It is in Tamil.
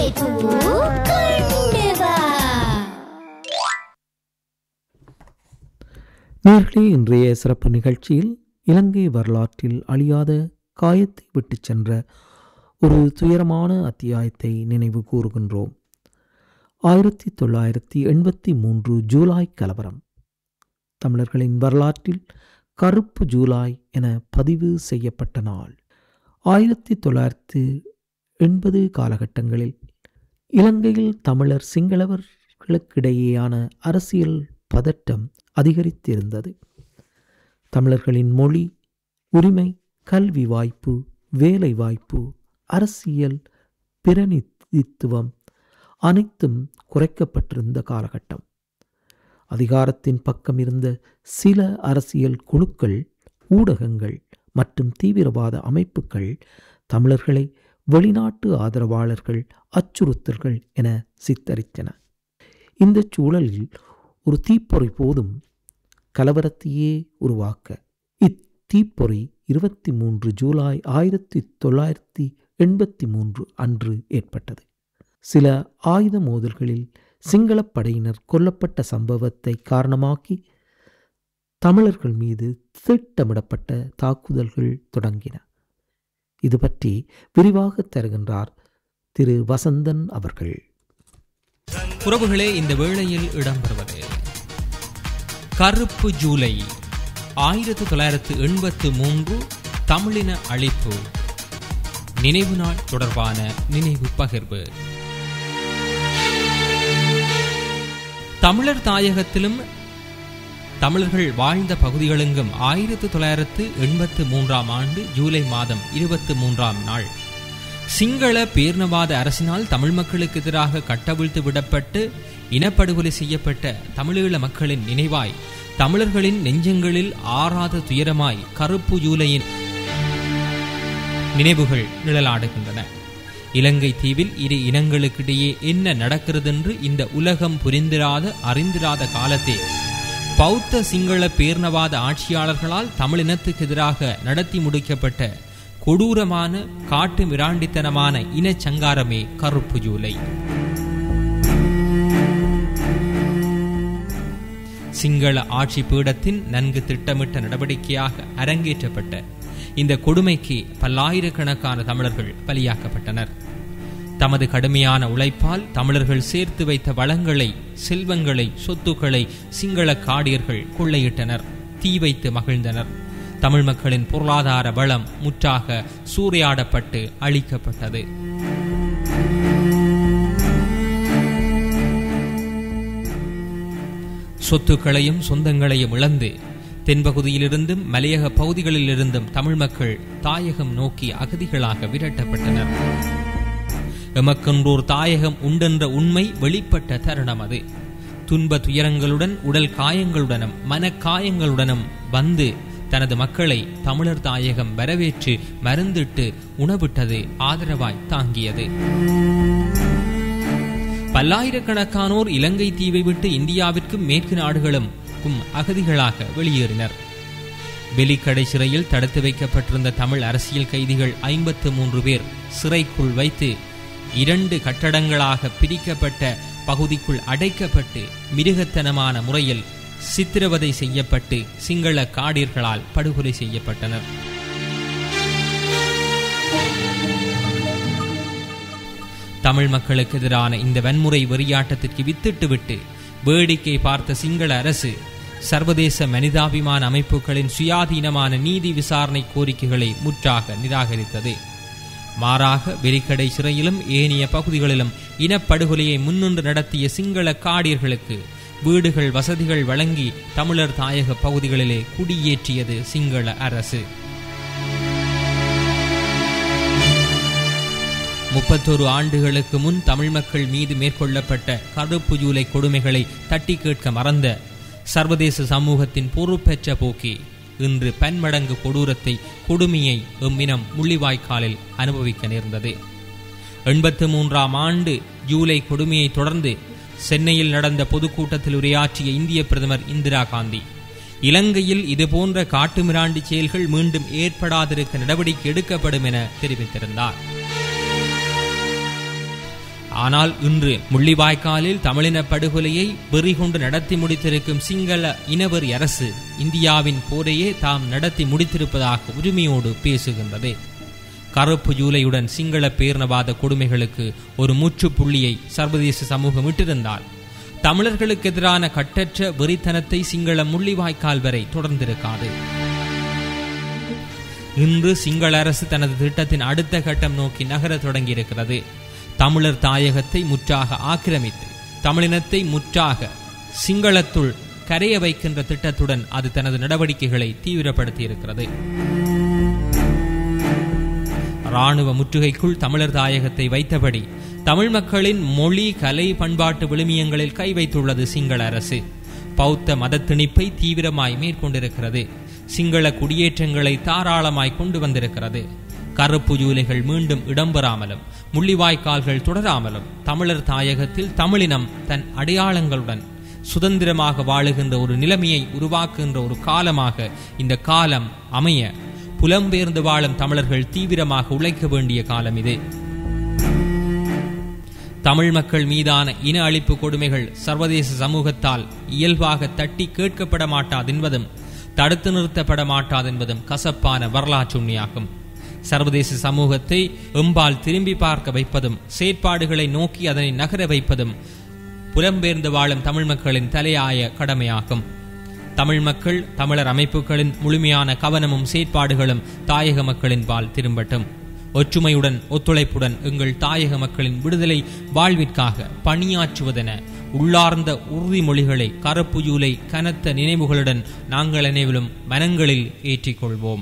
பூ கொண்டு வா நேர்களே இன்றைய சிறப்பு நிகழ்ச்சியில் இலங்கை வரலாற்றில் அழியாத காயத்தை விட்டுச் சென்ற ஒரு துயரமான அத்தியாயத்தை நினைவு கூறுகின்றோம் ஆயிரத்தி தொள்ளாயிரத்தி எண்பத்தி மூன்று ஜூலை கலவரம் தமிழர்களின் வரலாற்றில் கருப்பு ஜூலை என பதிவு செய்யப்பட்ட நாள் ஆயிரத்தி தொள்ளாயிரத்து எண்பது காலகட்டங்களில் இலங்கையில் தமிழர் சிங்களவர்களுக்கிடையேயான அரசியல் பதட்டம் அதிகரித்திருந்தது தமிழர்களின் மொழி உரிமை கல்வி வாய்ப்பு வேலை வாய்ப்பு அரசியல் பிரதிநிதித்துவம் அனைத்தும் குறைக்கப்பட்டிருந்த காலகட்டம் அதிகாரத்தின் பக்கம் இருந்த சில அரசியல் குழுக்கள் ஊடகங்கள் மற்றும் தீவிரவாத அமைப்புகள் தமிழர்களை வெளிநாட்டு ஆதரவாளர்கள் அச்சுறுத்தல்கள் என சித்தரித்தன இந்த சூழலில் ஒரு தீப்பொறி போதும் கலவரத்தையே உருவாக்க இத்தீப்பொறி இருபத்தி மூன்று ஜூலை ஆயிரத்தி தொள்ளாயிரத்தி எண்பத்தி மூன்று அன்று ஏற்பட்டது சில ஆயுத மோதல்களில் சிங்களப் படையினர் கொல்லப்பட்ட சம்பவத்தை காரணமாக்கி தமிழர்கள் மீது திட்டமிடப்பட்ட தாக்குதல்கள் தொடங்கின இது பற்றி விரிவாக தருகின்றார் திரு வசந்தன் அவர்கள் உறவுகளே இந்த வேளையில் இடம்பெறுவது கருப்பு ஜூலை ஆயிரத்தி தொள்ளாயிரத்து எண்பத்து மூன்று தமிழின அழிப்பு நினைவு நாள் தொடர்பான நினைவு பகிர்வு தமிழர் தாயகத்திலும் தமிழர்கள் வாழ்ந்த பகுதிகளெங்கும் ஆயிரத்து தொள்ளாயிரத்து எண்பத்து மூன்றாம் ஆண்டு ஜூலை மாதம் இருபத்தி மூன்றாம் நாள் சிங்கள பேர்ணவாத அரசினால் தமிழ் மக்களுக்கு எதிராக கட்டவிழ்த்து விடப்பட்டு இனப்படுகொலை செய்யப்பட்ட தமிழீழ மக்களின் நினைவாய் தமிழர்களின் நெஞ்சங்களில் ஆறாத துயரமாய் கருப்பு ஜூலையின் நினைவுகள் நிழலாடுகின்றன இலங்கை தீவில் இரு இனங்களுக்கிடையே என்ன நடக்கிறதென்று இந்த உலகம் புரிந்திராத அறிந்திராத காலத்தே பௌத்த சிங்கள பேர்ணவாத ஆட்சியாளர்களால் தமிழினத்துக்கு எதிராக நடத்தி முடிக்கப்பட்ட கொடூரமான காட்டு மிராண்டித்தனமான இனச்சங்காரமே கருப்பு ஜூலை சிங்கள ஆட்சி பீடத்தின் நன்கு திட்டமிட்ட நடவடிக்கையாக அரங்கேற்றப்பட்ட இந்த கொடுமைக்கு பல்லாயிரக்கணக்கான தமிழர்கள் பலியாக்கப்பட்டனர் தமது கடுமையான உழைப்பால் தமிழர்கள் சேர்த்து வைத்த வளங்களை செல்வங்களை சொத்துக்களை சிங்கள காடியர்கள் கொள்ளையிட்டனர் தீ வைத்து மகிழ்ந்தனர் தமிழ் மக்களின் பொருளாதார வளம் முற்றாக சூறையாடப்பட்டு அழிக்கப்பட்டது சொத்துக்களையும் சொந்தங்களையும் இழந்து தென்பகுதியிலிருந்தும் மலையக பகுதிகளிலிருந்தும் தமிழ் மக்கள் தாயகம் நோக்கி அகதிகளாக விரட்டப்பட்டனர் எமக்கென்றோர் தாயகம் உண்டென்ற உண்மை வெளிப்பட்ட தருணம் அது துன்ப துயரங்களுடன் உடல் காயங்களுடனும் மனக்காயங்களுடனும் வந்து தனது மக்களை தமிழர் தாயகம் வரவேற்று மருந்திட்டு உணவிட்டது ஆதரவாய் தாங்கியது பல்லாயிரக்கணக்கானோர் இலங்கை தீவை விட்டு இந்தியாவிற்கும் மேற்கு நாடுகளும் அகதிகளாக வெளியேறினர் வெலிக்கடை சிறையில் தடுத்து வைக்கப்பட்டிருந்த தமிழ் அரசியல் கைதிகள் ஐம்பத்து மூன்று பேர் சிறைக்குள் வைத்து இரண்டு கட்டடங்களாக பிரிக்கப்பட்ட பகுதிக்குள் அடைக்கப்பட்டு மிருகத்தனமான முறையில் சித்திரவதை செய்யப்பட்டு சிங்கள காடியர்களால் படுகொலை செய்யப்பட்டனர் தமிழ் மக்களுக்கு எதிரான இந்த வன்முறை வெறியாட்டத்திற்கு வித்திட்டுவிட்டு வேடிக்கை பார்த்த சிங்கள அரசு சர்வதேச மனிதாபிமான அமைப்புகளின் சுயாதீனமான நீதி விசாரணை கோரிக்கைகளை முற்றாக நிராகரித்தது மாறாக வெறிக்கடை சிறையிலும் ஏனைய பகுதிகளிலும் இனப்படுகொலையை முன்னின்று நடத்திய சிங்கள காடியர்களுக்கு வீடுகள் வசதிகள் வழங்கி தமிழர் தாயக பகுதிகளிலே குடியேற்றியது சிங்கள அரசு முப்பத்தொரு ஆண்டுகளுக்கு முன் தமிழ் மக்கள் மீது மேற்கொள்ளப்பட்ட கருப்பு ஜூலை கொடுமைகளை தட்டி கேட்க மறந்த சர்வதேச சமூகத்தின் பொறுப்பெற்ற போக்கே இன்று பன்மடங்கு கொடூரத்தை கொடுமையை எம்மினம் முள்ளிவாய்க்காலில் அனுபவிக்க நேர்ந்தது எண்பத்து மூன்றாம் ஆண்டு ஜூலை கொடுமையை தொடர்ந்து சென்னையில் நடந்த பொதுக்கூட்டத்தில் உரையாற்றிய இந்திய பிரதமர் இந்திரா காந்தி இலங்கையில் இதுபோன்ற காட்டுமிராண்டி செயல்கள் மீண்டும் ஏற்படாதிருக்க நடவடிக்கை எடுக்கப்படும் என தெரிவித்திருந்தார் ஆனால் இன்று முள்ளிவாய்க்காலில் தமிழின படுகொலையை வெறி கொண்டு நடத்தி முடித்திருக்கும் சிங்கள இனவெறி அரசு இந்தியாவின் போரையே தாம் நடத்தி முடித்திருப்பதாக உரிமையோடு பேசுகின்றது கருப்பு ஜூலையுடன் சிங்கள பேரினவாத கொடுமைகளுக்கு ஒரு முற்றுப்புள்ளியை சர்வதேச சமூகம் விட்டிருந்தால் தமிழர்களுக்கு எதிரான கட்டற்ற வெறித்தனத்தை சிங்கள முள்ளிவாய்க்கால் வரை தொடர்ந்திருக்காது இன்று சிங்கள அரசு தனது திட்டத்தின் அடுத்த கட்டம் நோக்கி நகரத் தொடங்கியிருக்கிறது தமிழர் தாயகத்தை முற்றாக ஆக்கிரமித்து தமிழினத்தை முற்றாக சிங்களத்துள் கரைய வைக்கின்ற திட்டத்துடன் அது தனது நடவடிக்கைகளை தீவிரப்படுத்தியிருக்கிறது இராணுவ முற்றுகைக்குள் தமிழர் தாயகத்தை வைத்தபடி தமிழ் மக்களின் மொழி கலை பண்பாட்டு விழுமியங்களில் கை வைத்துள்ளது சிங்கள அரசு பௌத்த மத திணிப்பை தீவிரமாய் மேற்கொண்டிருக்கிறது சிங்கள குடியேற்றங்களை தாராளமாய் கொண்டு வந்திருக்கிறது கருப்பு ஜூலைகள் மீண்டும் இடம்பெறாமலும் முள்ளிவாய்க்கால்கள் தொடராமலும் தமிழர் தாயகத்தில் தமிழினம் தன் அடையாளங்களுடன் சுதந்திரமாக வாழுகின்ற ஒரு நிலைமையை உருவாக்குகின்ற ஒரு காலமாக இந்த காலம் அமைய புலம்பெயர்ந்து வாழும் தமிழர்கள் தீவிரமாக உழைக்க வேண்டிய காலம் இது தமிழ் மக்கள் மீதான இன அழிப்பு கொடுமைகள் சர்வதேச சமூகத்தால் இயல்பாக தட்டி கேட்கப்பட மாட்டாதென்பதும் தடுத்து நிறுத்தப்பட மாட்டாதென்பதும் கசப்பான வரலாற்று உண்மையாகும் சர்வதேச சமூகத்தை எம்பால் திரும்பி பார்க்க வைப்பதும் செயற்பாடுகளை நோக்கி அதனை நகர வைப்பதும் புலம்பெயர்ந்து வாழும் தமிழ் மக்களின் தலையாய கடமையாகும் தமிழ் மக்கள் தமிழர் அமைப்புகளின் முழுமையான கவனமும் செயற்பாடுகளும் தாயக மக்களின் பால் திரும்பட்டும் ஒற்றுமையுடன் ஒத்துழைப்புடன் எங்கள் தாயக மக்களின் விடுதலை வாழ்விற்காக பணியாற்றுவதென உள்ளார்ந்த உறுதிமொழிகளை கருப்பு ஜூலை கனத்த நினைவுகளுடன் நாங்கள் அனைவரும் மனங்களில் ஏற்றிக்கொள்வோம்